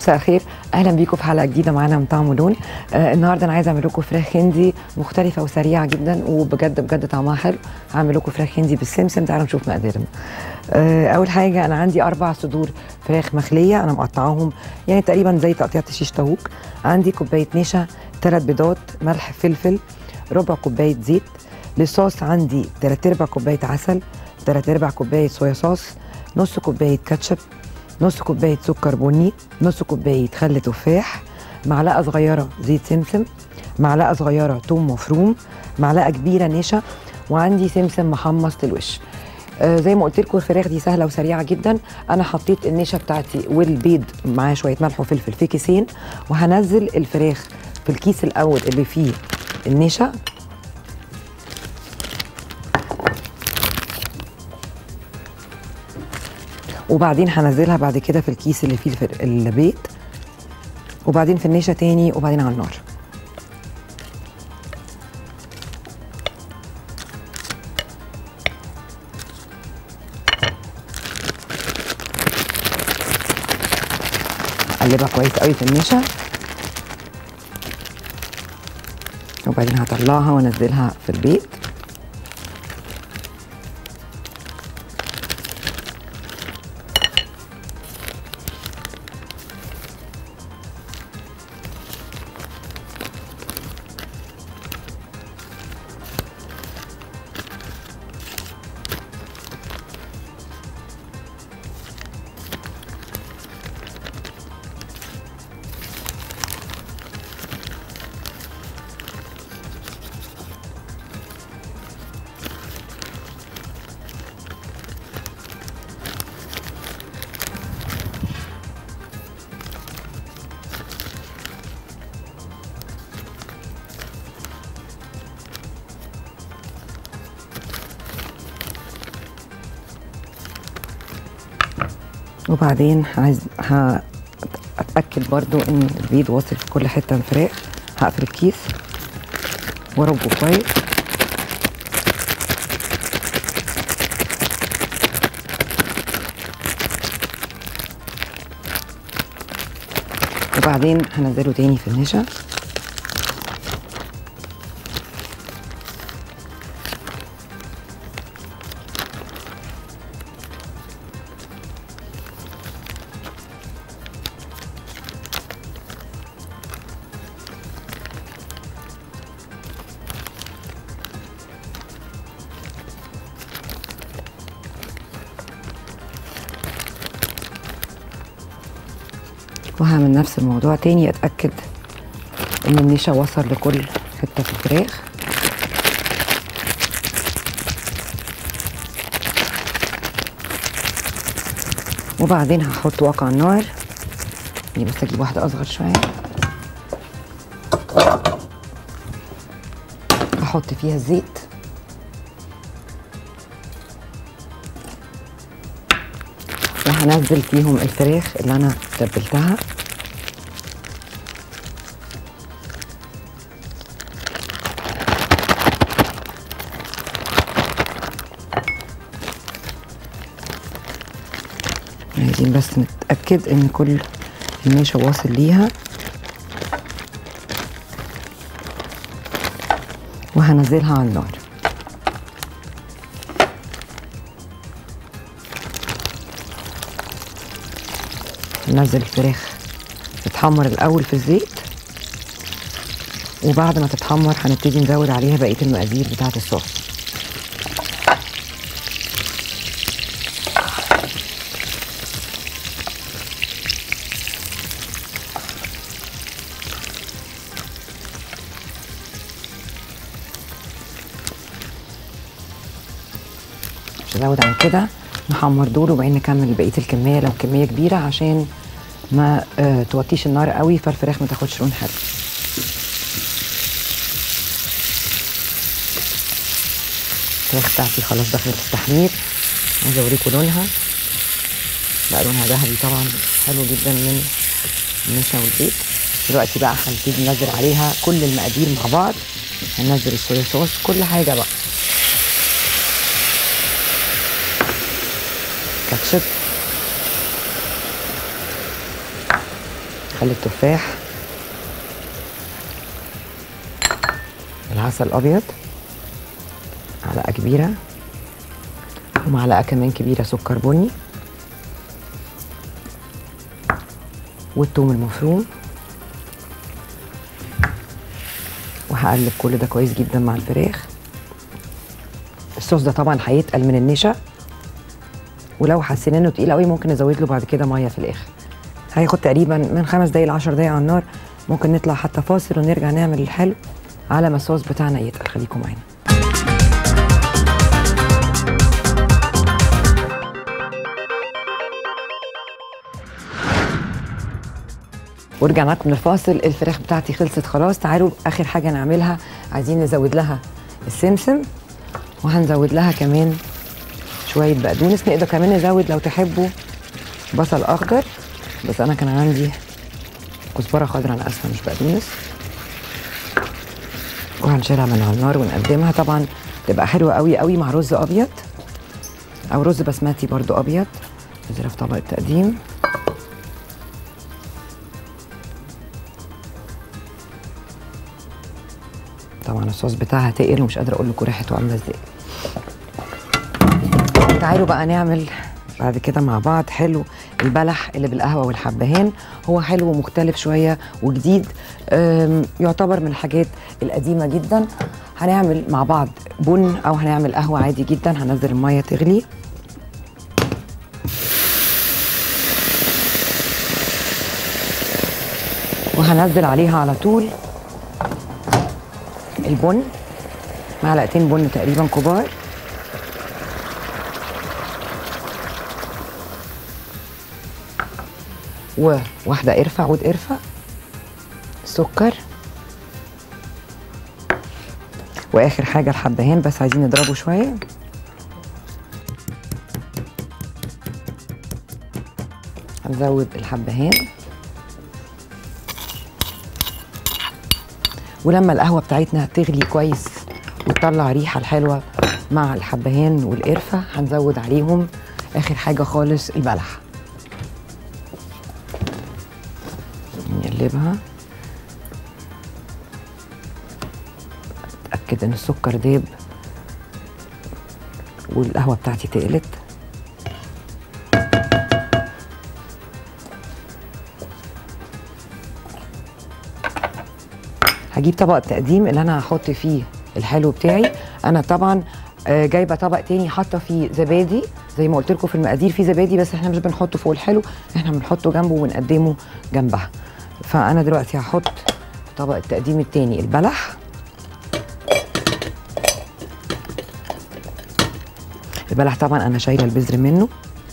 مساء الخير اهلا بيكم في حلقه جديده معانا من طعم ولون آه النهارده انا عايزه اعمل لكم فراخ هندي مختلفه وسريعه جدا وبجد بجد طعمها حلو هعمل لكم فراخ هندي بالسمسم تعالوا نشوف مقاديرنا آه اول حاجه انا عندي اربع صدور فراخ مخليه انا مقطعاهم يعني تقريبا زي تقطيعه الشيش طاووق عندي كوبايه نشا ثلاث بيضات ملح فلفل ربع كوبايه زيت للصوص عندي 3 ارباع كوبايه عسل 3 ارباع كوبايه صويا صوص نص كوبايه كاتشب نص كوبايه سكر بني نص كوبايه خل تفاح معلقه صغيره زيت سمسم معلقه صغيره توم مفروم معلقه كبيره نشا وعندي سمسم محمص للوش آه زي ما قلت لكم الفراخ دي سهله وسريعه جدا انا حطيت النشا بتاعتي والبيض معاه شويه ملح وفلفل في كيسين وهنزل الفراخ في الكيس الاول اللي فيه النشا وبعدين هنزلها بعد كده في الكيس اللي فيه الفر- البيض وبعدين في النشا تاني وبعدين على النار اقلبها كويس قوي في النشا وبعدين هطلعها وانزلها في البيض وبعدين عايز ه- اتاكد برضو ان البيض واصل في كل حته من الفراخ هقفل الكيس واربه كويس وبعدين هنزله تاني في النشا وهعمل نفس الموضوع تاني اتاكد ان النشا وصل لكل حته في الفراخ وبعدين هحط واقع النار دي بس اجيب واحده اصغر شويه احط فيها الزيت وهنزل فيهم الفراخ اللي انا تبلتها عايزين بس نتأكد ان كل النشا واصل ليها وهنزلها على النار ننزل الفراخ تتحمر الاول في الزيت وبعد ما تتحمر هنبتدي نزود عليها بقيه المقادير بتاعه الصوص مش هزود عن كده نحمر دول وبعدين نكمل بقيه الكميه لو كميه كبيره عشان ما آه توطيش النار قوي فالفراخ ما تاخدش لون حلو الفراخ بتاعتي خلاص دخلت التحمير عايزه اوريكم لونها بقى لونها ذهبي طبعا حلو جدا من النشا والزيت دلوقتي بقى هنبتدي ننزل عليها كل المقادير مع بعض هننزل الصويا صوص كل حاجه بقى كاتشب خل التفاح العسل الابيض معلقه كبيره ومعلقه كمان كبيره سكر بني والثوم المفروم وهقلب كل ده كويس جدا مع الفراخ الصوص ده طبعا هيتقل من النشا ولو حسينا انه تقيل قوي ممكن نزود له بعد كده ميه في الاخر هياخد تقريبا من خمس دقايق ل 10 دقايق على النار ممكن نطلع حتى فاصل ونرجع نعمل الحلو على ما الصوص بتاعنا يتقل خليكم معانا ورجعنا لكم من الفاصل الفراخ بتاعتي خلصت خلاص تعالوا اخر حاجه نعملها عايزين نزود لها السمسم وهنزود لها كمان شويه بقدونس نقدر كمان نزود لو تحبوا بصل اخضر بس انا كان عندي كزبره خضراء انا اسفه مش بقدونس وهنشيلها من على النار ونقدمها طبعا تبقى حلوه قوي قوي مع رز ابيض او رز بسمتي برضو ابيض نزلها في طبق التقديم طبعا الصوص بتاعها تقل ومش قادره اقول لكم ريحته عامله ازاي تعالوا بقى نعمل بعد كده مع بعض حلو البلح اللي بالقهوه والحبهان هو حلو ومختلف شويه وجديد أم، يعتبر من الحاجات القديمه جدا هنعمل مع بعض بن او هنعمل قهوه عادي جدا هنزل الميه تغلي وهنزل عليها على طول البن معلقتين بن تقريبا كبار وواحدة قرفة عود قرفة سكر واخر حاجة الحبهان بس عايزين نضربه شوية هنزود الحبهان ولما القهوة بتاعتنا تغلي كويس وتطلع ريحة الحلوة مع الحبهان والقرفة هنزود عليهم آخر حاجة خالص البلح نقلبها اتاكد ان السكر داب والقهوه بتاعتي تقلت هجيب طبق التقديم اللي انا هحط فيه الحلو بتاعي انا طبعا آه، جايبه طبق تاني حاطه فيه زبادي زي ما قلت لكم في المقادير فيه زبادي بس احنا مش بنحطه فوق الحلو احنا بنحطه جنبه ونقدمه جنبها فانا دلوقتي هحط في طبق التقديم التاني البلح البلح طبعا انا شايله البذر منه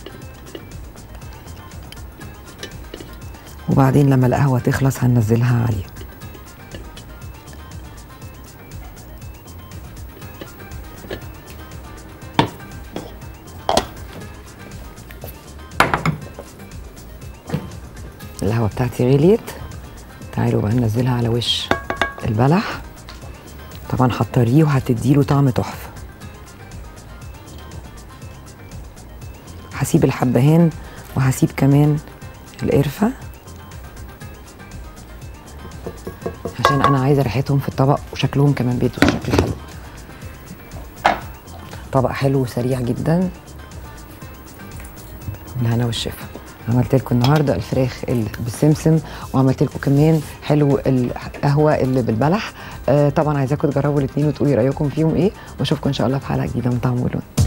وبعدين لما القهوه تخلص هننزلها عليه القهوه بتاعتي غليت تعالوا بقى ننزلها على وش البلح طبعا هتطريه وهتديله طعم تحفه هسيب الحبهان وهسيب كمان القرفه عشان انا عايزه ريحتهم في الطبق وشكلهم كمان بيدوا شكل حلو طبق حلو وسريع جدا بالهنا والشفا عملت لكم النهارده الفراخ اللي بالسمسم وعملت لكم كمان حلو القهوه اللي بالبلح آه طبعا عايزاكم تجربوا الاثنين وتقولي رايكم فيهم ايه واشوفكم ان شاء الله في حلقه جديده من طعم ولون